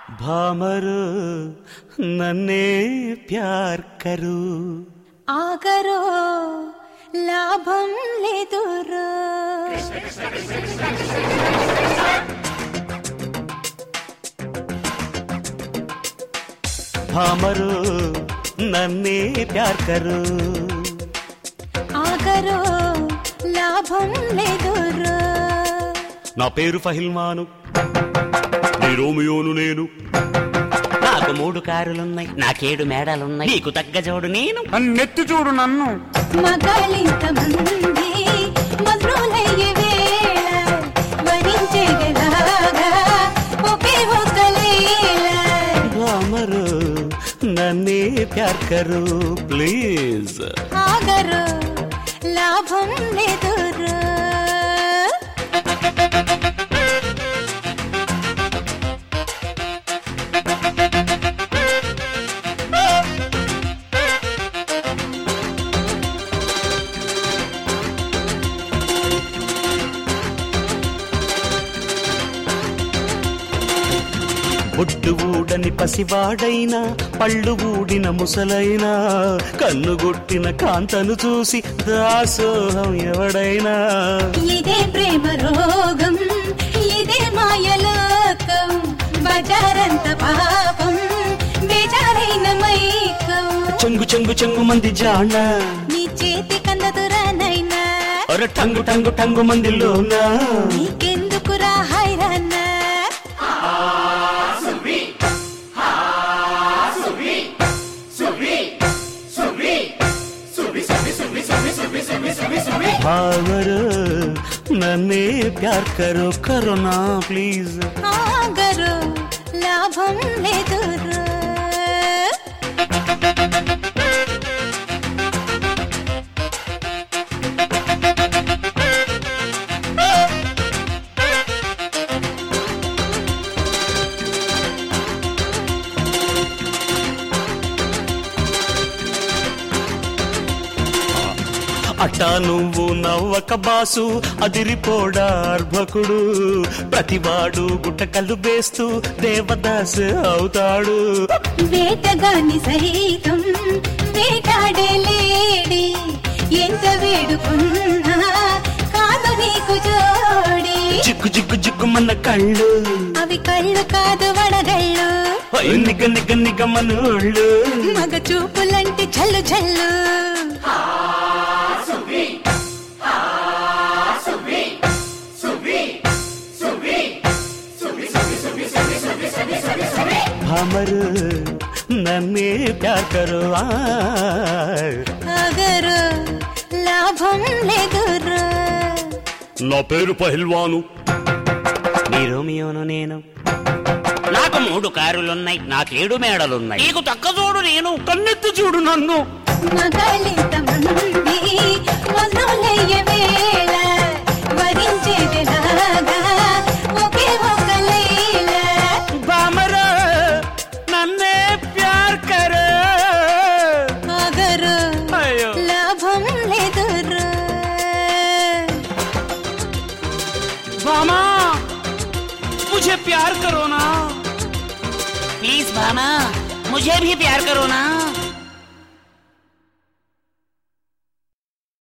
భామరు నన్నే ప్యార్ కరు ఆగరో లాభం లేదురో భామరు నన్నే ప్యార్ కరు ఆగరో లాభం లేదురో నా పేరు ఫహిల్మాను నీ రోమియోను నేను నాకు మూడు కారులున్నాయి నాకేడు మేడాలున్నాయి నీకు తగ్గ జోడు నేను నెత్తి చూడు నన్ను మగాలింత మంది మధురయ్యే వేళ వరించేలాగా ఒకే ఒక లీల భామరు నన్నే ప్యార్ కరు ప్లీజ్ ఆగరు లాభం లేదురో బొడ్డు ఊడని పసివాడైనా పళ్ళు ఊడిన ముసలైనా కన్నుగొట్టిన కాంతను చూసి దాసోహం ఎవడైనా ఇదే ప్రేమ రోగం ఇదే మాయలోకం బజారంత పాపం బేజారైన మైకం చెంగు చెంగు చెంగు మంది జాణ నీ చేతి కందదురానైనా అర టంగు టంగు టంగు మందిలోనా నీకెందుకురా హైరానా భావరు నన్నే ప్యార్ కరో కరోనా ప్లీజ్ ఆగరు లాభం లేదురా అట్టా నువ్వు నవ్వక బాసు అదిరిపోడా అర్భకుడు ప్రతివాడు గుట్టకల్లు వేస్తూ దేవదాస్ అవుతాడు వేటగాని సైతం వేటాడే లేడి ఎంత వేడుకున్నా కాదు నీకు జోడి జిగ్గు జిగ్గు జిగ్గు మన కళ్ళు అవి కళ్ళు కాదు వడగళ్ళు ఓ నిగ నిగ నిగ మనోళ్ళు మగ చూపులంటే చల్లు చల్లు భామరు నన్నే ప్యార్ కరో ఆ. అగరు లాభం లేదురా నా పేరు పహిల్వాను నీ రోమియోను నేను నాకు మూడు కారులున్నాయి నాకేడు మేడలున్నాయి నీకు తక్క చూడు నేను కన్నెత్తి చూడు నన్ను మగాలింత మంది మధులయ్య వేళ వరించేదిలాగా ఒకే ఒక లీల బామరు నన్నే ప్యార్ కరో అగరు అయ్యో లాభం లేదురా బామా मुझे प्यार करो ना प्लीज भामा मुझे भी प्यार करो ना